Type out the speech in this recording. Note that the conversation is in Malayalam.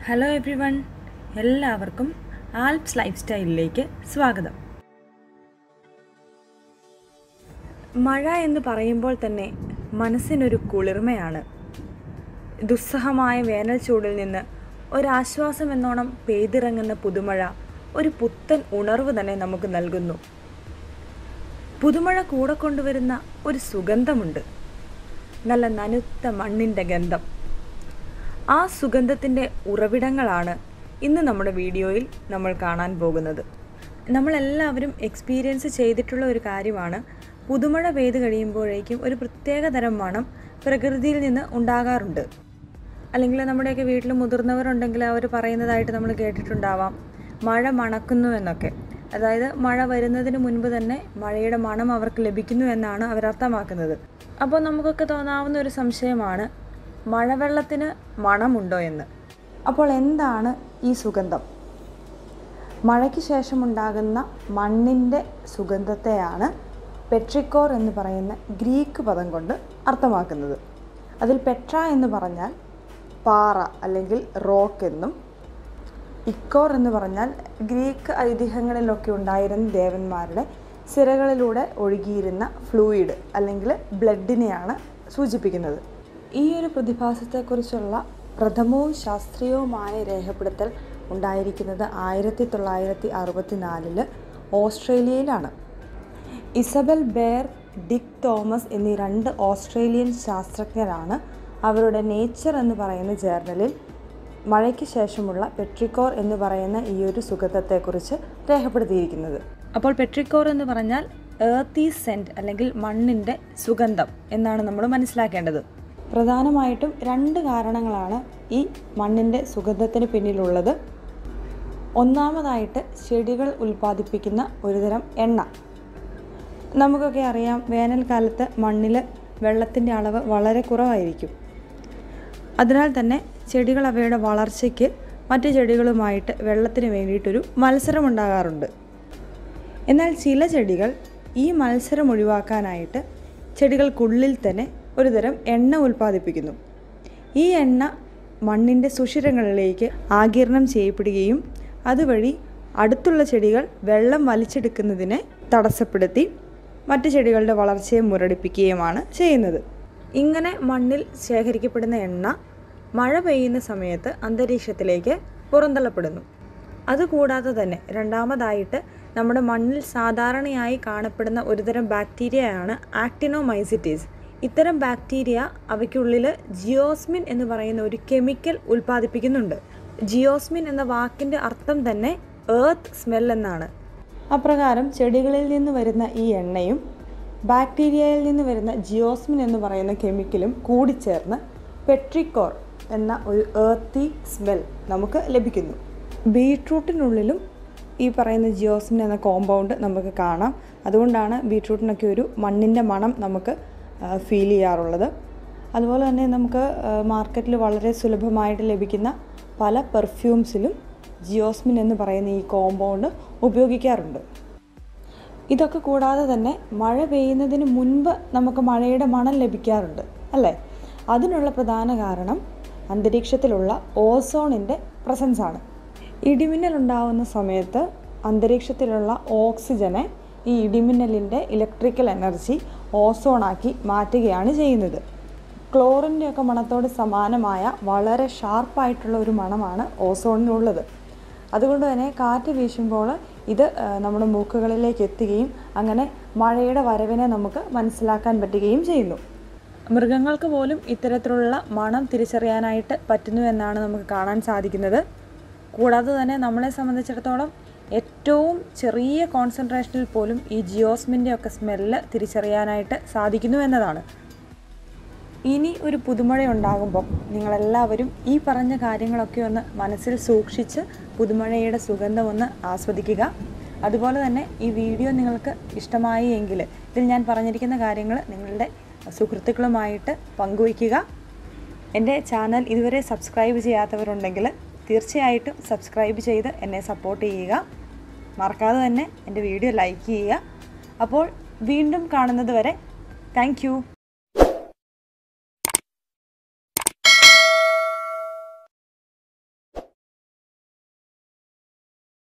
ഹലോ എവ്രി വൺ എല്ലാവർക്കും ആൽപ്സ് ലൈഫ് സ്റ്റൈലിലേക്ക് സ്വാഗതം മഴ എന്ന് പറയുമ്പോൾ തന്നെ മനസ്സിനൊരു കുളിർമയാണ് ദുസ്സഹമായ വേനൽ ചൂടിൽ നിന്ന് ഒരാശ്വാസം എന്നോണം പെയ്തിറങ്ങുന്ന പുതുമഴ ഒരു പുത്തൻ ഉണർവ് തന്നെ നമുക്ക് നൽകുന്നു പുതുമഴ കൂടെ കൊണ്ടുവരുന്ന ഒരു സുഗന്ധമുണ്ട് നല്ല നനുത്ത മണ്ണിൻ്റെ ഗന്ധം ആ സുഗന്ധത്തിൻ്റെ ഉറവിടങ്ങളാണ് ഇന്ന് നമ്മുടെ വീഡിയോയിൽ നമ്മൾ കാണാൻ പോകുന്നത് നമ്മളെല്ലാവരും എക്സ്പീരിയൻസ് ചെയ്തിട്ടുള്ള ഒരു കാര്യമാണ് പുതുമഴ പെയ്ത് കഴിയുമ്പോഴേക്കും ഒരു പ്രത്യേക തരം മണം പ്രകൃതിയിൽ നിന്ന് ഉണ്ടാകാറുണ്ട് അല്ലെങ്കിൽ നമ്മുടെയൊക്കെ വീട്ടിൽ മുതിർന്നവരുണ്ടെങ്കിൽ അവർ പറയുന്നതായിട്ട് നമ്മൾ കേട്ടിട്ടുണ്ടാവാം മഴ മണക്കുന്നു എന്നൊക്കെ അതായത് മഴ വരുന്നതിന് മുൻപ് തന്നെ മഴയുടെ മണം അവർക്ക് ലഭിക്കുന്നു എന്നാണ് അവർ അർത്ഥമാക്കുന്നത് അപ്പോൾ നമുക്കൊക്കെ തോന്നാവുന്ന ഒരു സംശയമാണ് മഴവെള്ളത്തിന് മണമുണ്ടോ എന്ന് അപ്പോൾ എന്താണ് ഈ സുഗന്ധം മഴയ്ക്ക് ശേഷമുണ്ടാകുന്ന മണ്ണിൻ്റെ സുഗന്ധത്തെയാണ് പെട്രിക്കോർ എന്ന് പറയുന്ന ഗ്രീക്ക് പദം കൊണ്ട് അർത്ഥമാക്കുന്നത് അതിൽ പെട്ര എന്ന് പറഞ്ഞാൽ പാറ അല്ലെങ്കിൽ റോക്ക് എന്നും ഇക്കോർ എന്ന് പറഞ്ഞാൽ ഗ്രീക്ക് ഐതിഹ്യങ്ങളിലൊക്കെ ഉണ്ടായിരുന്ന ദേവന്മാരുടെ സിരകളിലൂടെ ഒഴുകിയിരുന്ന ഫ്ലൂയിഡ് അല്ലെങ്കിൽ ബ്ലഡിനെയാണ് സൂചിപ്പിക്കുന്നത് ഈ ഒരു പ്രതിഭാസത്തെക്കുറിച്ചുള്ള പ്രഥമവും ശാസ്ത്രീയവുമായ രേഖപ്പെടുത്തൽ ഉണ്ടായിരിക്കുന്നത് ആയിരത്തി തൊള്ളായിരത്തി അറുപത്തി നാലില് ഓസ്ട്രേലിയയിലാണ് ഇസബൽ ബെയർ ഡിക് തോമസ് എന്നീ രണ്ട് ഓസ്ട്രേലിയൻ ശാസ്ത്രജ്ഞരാണ് അവരുടെ നേച്ചർ എന്ന് പറയുന്ന ജേർണലിൽ മഴയ്ക്ക് ശേഷമുള്ള പെട്രിക്കോർ എന്ന് പറയുന്ന ഈ ഒരു സുഗന്ധത്തെക്കുറിച്ച് രേഖപ്പെടുത്തിയിരിക്കുന്നത് അപ്പോൾ പെട്രിക്കോർ എന്ന് പറഞ്ഞാൽ ഏർത്തി സെൻറ്റ് അല്ലെങ്കിൽ മണ്ണിൻ്റെ സുഗന്ധം എന്നാണ് നമ്മൾ മനസ്സിലാക്കേണ്ടത് പ്രധാനമായിട്ടും രണ്ട് കാരണങ്ങളാണ് ഈ മണ്ണിൻ്റെ സുഗന്ധത്തിന് പിന്നിലുള്ളത് ഒന്നാമതായിട്ട് ചെടികൾ ഉൽപ്പാദിപ്പിക്കുന്ന ഒരുതരം എണ്ണ നമുക്കൊക്കെ അറിയാം വേനൽക്കാലത്ത് മണ്ണിൽ വെള്ളത്തിൻ്റെ അളവ് വളരെ കുറവായിരിക്കും അതിനാൽ തന്നെ ചെടികൾ അവയുടെ വളർച്ചയ്ക്ക് മറ്റു ചെടികളുമായിട്ട് വെള്ളത്തിന് വേണ്ടിയിട്ടൊരു മത്സരം ഉണ്ടാകാറുണ്ട് എന്നാൽ ചില ചെടികൾ ഈ മത്സരം ഒഴിവാക്കാനായിട്ട് ചെടികൾക്കുള്ളിൽ തന്നെ ഒരുതരം എണ്ണ ഉൽപ്പാദിപ്പിക്കുന്നു ഈ എണ്ണ മണ്ണിൻ്റെ സുഷിരങ്ങളിലേക്ക് ആകിരണം ചെയ്യപ്പെടുകയും അതുവഴി അടുത്തുള്ള ചെടികൾ വെള്ളം വലിച്ചെടുക്കുന്നതിനെ തടസ്സപ്പെടുത്തി മറ്റു ചെടികളുടെ വളർച്ചയെ മുരടിപ്പിക്കുകയുമാണ് ചെയ്യുന്നത് ഇങ്ങനെ മണ്ണിൽ ശേഖരിക്കപ്പെടുന്ന എണ്ണ മഴ പെയ്യുന്ന സമയത്ത് അന്തരീക്ഷത്തിലേക്ക് പുറന്തള്ളപ്പെടുന്നു അതുകൂടാതെ തന്നെ രണ്ടാമതായിട്ട് നമ്മുടെ മണ്ണിൽ സാധാരണയായി കാണപ്പെടുന്ന ഒരുതരം ബാക്ടീരിയയാണ് ആക്ടിനോമൈസിറ്റീസ് ഇത്തരം ബാക്ടീരിയ അവയ്ക്കുള്ളിൽ ജിയോസ്മിൻ എന്ന് പറയുന്ന ഒരു കെമിക്കൽ ഉൽപ്പാദിപ്പിക്കുന്നുണ്ട് ജിയോസ്മിൻ എന്ന വാക്കിൻ്റെ അർത്ഥം തന്നെ ഏർത്ത് സ്മെൽ എന്നാണ് അപ്രകാരം ചെടികളിൽ നിന്ന് വരുന്ന ഈ എണ്ണയും ബാക്ടീരിയയിൽ നിന്ന് വരുന്ന ജിയോസ്മിൻ എന്ന് പറയുന്ന കെമിക്കലും കൂടിച്ചേർന്ന് പെട്രിക്കോർ എന്ന ഒരു ഏർത്തി സ്മെൽ നമുക്ക് ലഭിക്കുന്നു ബീട്രൂട്ടിനുള്ളിലും ഈ പറയുന്ന ജിയോസ്മിൻ എന്ന കോമ്പൗണ്ട് നമുക്ക് കാണാം അതുകൊണ്ടാണ് ബീട്രൂട്ടിനൊക്കെ ഒരു മണ്ണിൻ്റെ മണം നമുക്ക് ഫീൽ ചെയ്യാറുള്ളത് അതുപോലെ തന്നെ നമുക്ക് മാർക്കറ്റിൽ വളരെ സുലഭമായിട്ട് ലഭിക്കുന്ന പല പെർഫ്യൂംസിലും ജിയോസ്മിൻ എന്ന് പറയുന്ന ഈ കോമ്പൗണ്ട് ഉപയോഗിക്കാറുണ്ട് ഇതൊക്കെ കൂടാതെ തന്നെ മഴ പെയ്യുന്നതിന് മുൻപ് നമുക്ക് മഴയുടെ മണം ലഭിക്കാറുണ്ട് അല്ലേ അതിനുള്ള പ്രധാന കാരണം അന്തരീക്ഷത്തിലുള്ള ഓസോണിൻ്റെ പ്രസൻസ് ആണ് ഇടിമിന്നൽ ഉണ്ടാവുന്ന സമയത്ത് അന്തരീക്ഷത്തിലുള്ള ഓക്സിജനെ ഈ ഇടിമിന്നലിൻ്റെ ഇലക്ട്രിക്കൽ എനർജി ഓസോണാക്കി മാറ്റുകയാണ് ചെയ്യുന്നത് ക്ലോറിൻ്റെ ഒക്കെ മണത്തോട് സമാനമായ വളരെ ഷാർപ്പായിട്ടുള്ള ഒരു മണമാണ് ഓസോണിനുള്ളത് അതുകൊണ്ട് തന്നെ കാറ്റ് വീശുമ്പോൾ ഇത് നമ്മുടെ മൂക്കുകളിലേക്ക് എത്തുകയും അങ്ങനെ മഴയുടെ വരവിനെ നമുക്ക് മനസ്സിലാക്കാൻ പറ്റുകയും ചെയ്യുന്നു മൃഗങ്ങൾക്ക് പോലും ഇത്തരത്തിലുള്ള മണം തിരിച്ചറിയാനായിട്ട് പറ്റുന്നു എന്നാണ് നമുക്ക് കാണാൻ സാധിക്കുന്നത് കൂടാതെ തന്നെ നമ്മളെ സംബന്ധിച്ചിടത്തോളം ഏറ്റവും ചെറിയ കോൺസെൻട്രേഷനിൽ പോലും ഈ ജിയോസ്മിൻ്റെ ഒക്കെ സ്മെല്ല് തിരിച്ചറിയാനായിട്ട് സാധിക്കുന്നു എന്നതാണ് ഇനി ഒരു പുതുമഴ ഉണ്ടാകുമ്പോൾ നിങ്ങളെല്ലാവരും ഈ പറഞ്ഞ കാര്യങ്ങളൊക്കെ ഒന്ന് മനസ്സിൽ സൂക്ഷിച്ച് പുതുമഴയുടെ സുഗന്ധം ഒന്ന് ആസ്വദിക്കുക അതുപോലെ തന്നെ ഈ വീഡിയോ നിങ്ങൾക്ക് ഇഷ്ടമായി എങ്കിൽ ഇതിൽ ഞാൻ പറഞ്ഞിരിക്കുന്ന കാര്യങ്ങൾ നിങ്ങളുടെ സുഹൃത്തുക്കളുമായിട്ട് പങ്കുവയ്ക്കുക എൻ്റെ ചാനൽ ഇതുവരെ സബ്സ്ക്രൈബ് ചെയ്യാത്തവരുണ്ടെങ്കിൽ തീർച്ചയായിട്ടും സബ്സ്ക്രൈബ് ചെയ്ത് എന്നെ സപ്പോർട്ട് ചെയ്യുക മറക്കാതെ തന്നെ എൻ്റെ വീഡിയോ ലൈക്ക് ചെയ്യുക അപ്പോൾ വീണ്ടും കാണുന്നത് വരെ താങ്ക്